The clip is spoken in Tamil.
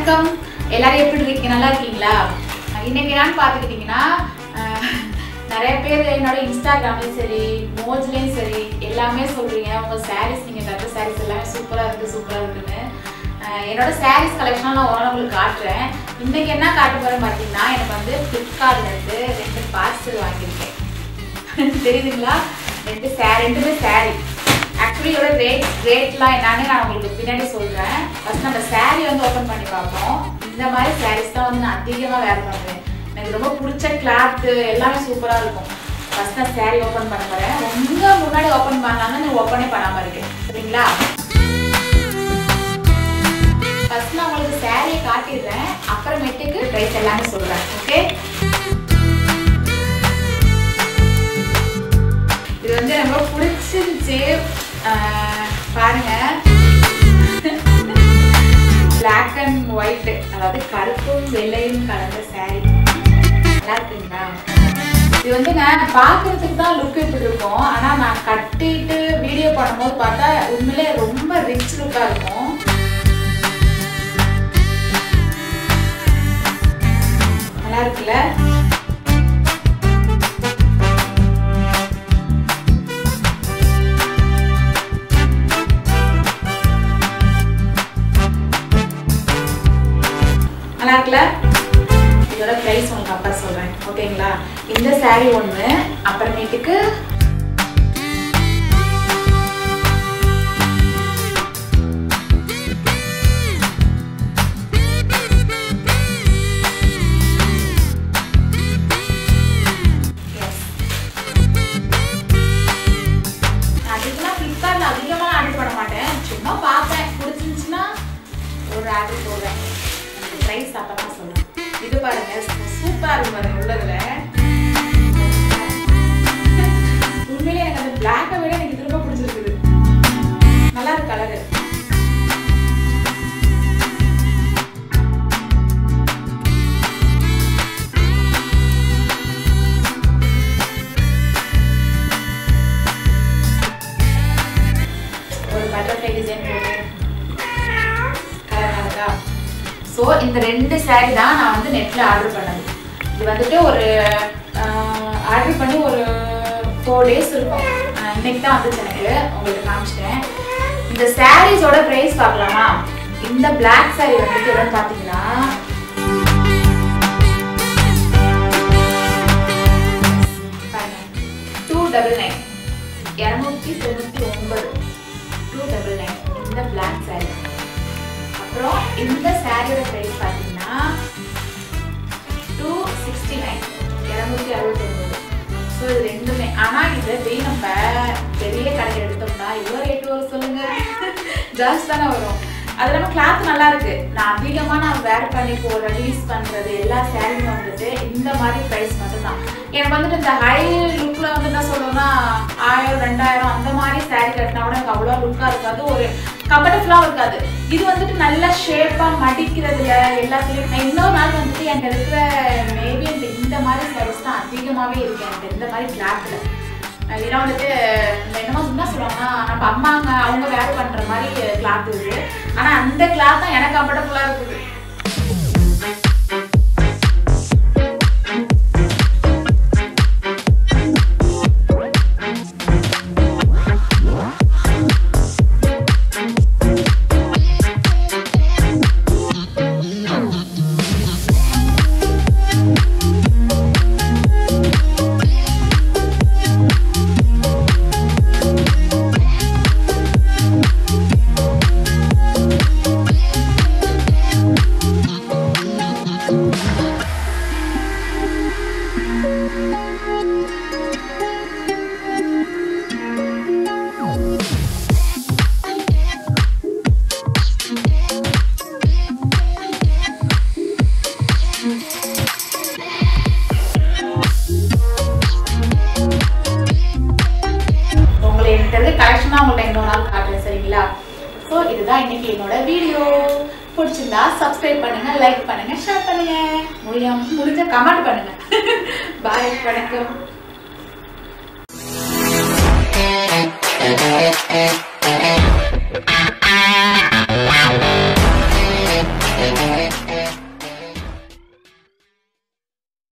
வணக்கம் எல்லாரும் எப்படி இருக்கீங்க நல்லா இருக்கீங்களா இன்னைக்கு என்னன்னு பார்த்துக்கிட்டிங்கன்னா அஹ், நிறைய பேர் என்னோட இன்ஸ்டாகிராம்லேயும் சரி மோஜ்லேயும் சரி எல்லாமே சொல்கிறீங்க உங்கள் சாரீஸ் நீங்கள் கட்ட சாரீஸ் எல்லாமே சூப்பராக இருக்குது சூப்பராக இருக்குன்னு அஹ், என்னோட சாரீஸ் கலெக்ஷன் நான் ஓரம் உங்களுக்கு காட்டுறேன் இன்னைக்கு என்ன காட்ட போகிறேன் பார்த்தீங்கன்னா எனக்கு வந்து ஃப்ளிப்கார்ட்லேருந்து ரெண்டு பார்சல் வாங்கியிருக்கேன் தெரியுதுங்களா ரெண்டு சே ரெண்டுமே saree ஆக்சுவலி இதோட ரேட் ரேட்லாம் என்னன்னு நான் உங்களுக்கு பின்னாடி சொல்கிறேன் ஃபர்ஸ்ட் நம்ம saree வந்து ஓப்பன் பண்ணி பார்ப்போம் இந்த மாதிரி சாரீஸ் தான் வந்து நான் அதிகமாக வேர் பண்ணுவேன் எனக்கு ரொம்ப பிடிச்ச கிளாத்து எல்லாமே சூப்பராக இருக்கும் ஃபர்ஸ்ட் நான் saree ஓப்பன் பண்ண போகிறேன் ரொம்ப முன்னாடி ஓப்பன் பண்ணாங்க நான் ஓப்பனே பண்ணாமல் இருக்கேன் சரிங்களா ஃபர்ஸ்ட் நான் உங்களுக்கு சாரியை காட்டிடுறேன் அப்புறமேட்டுக்கு ப்ரைஸ் எல்லாமே சொல்கிறேன் ஓகே இது வந்து ரொம்ப பிடிச்சிருந்துச்சு ஆஹ் பாருங்க பிளாக் அண்ட் ஒயிட் அதாவது கருப்பும் வெள்ளையும் கலந்த saree நல்லா இருக்குங்களா இது வந்துங்க பார்க்கறதுக்கு தான் லுக் இப்படி இருக்கும் ஆனா நான் கட்டிட்டு வீடியோ பண்ணும்போது பார்த்தா உண்மையிலே ரொம்ப ரிச் லுக்கா இருக்கும் நல்லா இருக்குல்ல நல்லா இருக்குல்ல இதோட ப்ரைஸ் உங்களுக்கு அப்புறம் சொல்கிறேன் ஓகேங்களா இந்த saree ஒன்று அப்புறமேட்டுக்கு Yes. அதிகமாக ஃப்ளிப்கார்ட்டில் அதிகமாக ஆர்டர் பண்ண மாட்டேன் சும்மா பார்ப்பேன் பிடிச்சிருந்துச்சுன்னா ஒரு ஆர்டர் போடுவேன் ப்ரைஸ் அப்போ சொல்லுவேன் இது பாருங்க சூப்பராக இருக்கும் பாருங்க உள்ளதுல உண்மையிலே எனக்கு அந்த பிளாக்கை விட எனக்கு இது ரொம்ப பிடிச்சிருக்குது நல்லா இருக்கு கலரு ஒரு பட்டர்ஃப்ளை டிசைன் போட்டு கலர் இருக்கா ஸோ இந்த ரெண்டு saree தான் நான் வந்து நெட்டில் ஆர்டர் பண்ணது இது வந்துட்டு ஒரு ஆர்டர் பண்ணி ஒரு ஃபோர் டேஸ் இருக்கும் ஆஹ் இன்னைக்கு தான் வந்துச்சு எனக்கு உங்களுக்கு காமிச்சிட்டேன் இந்த சாரீஸோட ப்ரைஸ் பார்க்கலாமா இந்த Black saree வந்துட்டு எவ்வளோன்னு பார்த்தீங்கன்னா டூ டபுள் நைன் இரநூத்தி தொண்ணூற்றி ஒன்பது டூ டபுள் நைன் இந்த Black saree அப்புறம் இந்த சாரியோட ப்ரைஸ் பார்த்தீங்கன்னா டூ சிக்ஸ்டி நைன் இரநூத்தி அறுபத்தொம்பது ஸோ இது ரெண்டுமே ஆனால் இதை போய் நம்ம பெரிய கடையில் எடுத்தோம்னா இவ்வளோ ரேட்டு வரும் சொல்லுங்க ஜாஸ்தி தானே வரும் அது இல்லாமல் கிளாத் நல்லா இருக்கு நான் அதிகமாக நான் வேர் பண்ணி போடுற யூஸ் பண்ணுறது எல்லா சாரியும் வந்துட்டு இந்த மாதிரி ப்ரைஸ் மட்டும்தான் எனக்கு வந்துட்டு இந்த ஹை லுக்கில் வந்து என்ன சொல்லுவேன்னா ஆயிரம் ரெண்டாயிரம் அந்த மாதிரி சாரி கட்டினா கூட எனக்கு அவ்வளோ லுக்காக இருக்காது ஒரு கம்ஃபர்டபுளாகவும் இருக்காது இது வந்துட்டு நல்ல ஷேப்பாக மடிக்கிறதுல எல்லாத்துலேயும் நான் இன்னொரு நாள் வந்துட்டு என்கிட்ட இருக்கிற மேபி இந்த இந்த மாதிரி சாரீஸ் தான் அதிகமாகவே இருக்கு எனக்கு இந்த மாதிரி கிளாத்தில் இதெல்லாம் வந்துட்டு இந்த என்னமோ என்ன சொல்லுவாங்கன்னா நம்ம அம்மாங்க அவங்க வேர் பண்ணுற மாதிரி கிளாத் இது ஆனால் அந்த கிளாத் தான் எனக்கு கம்ஃபர்டபுளாக இருக்குது உங்களை என்கிட்ட இருக்க கலெக்ஷனாக உங்கள்ட்ட இன்னொரு நாள் காட்டுறேன் சரிங்களா ஸோ இதுதான் இன்னைக்கு என்னோட வீடியோ பிடிச்சிருந்தா சப்ஸ்கிரைப் பண்ணுங்க லைக் பண்ணுங்க ஷேர் பண்ணுங்க முடியாம முடிஞ்ச கமெண்ட் பண்ணுங்க பாய் வணக்கம்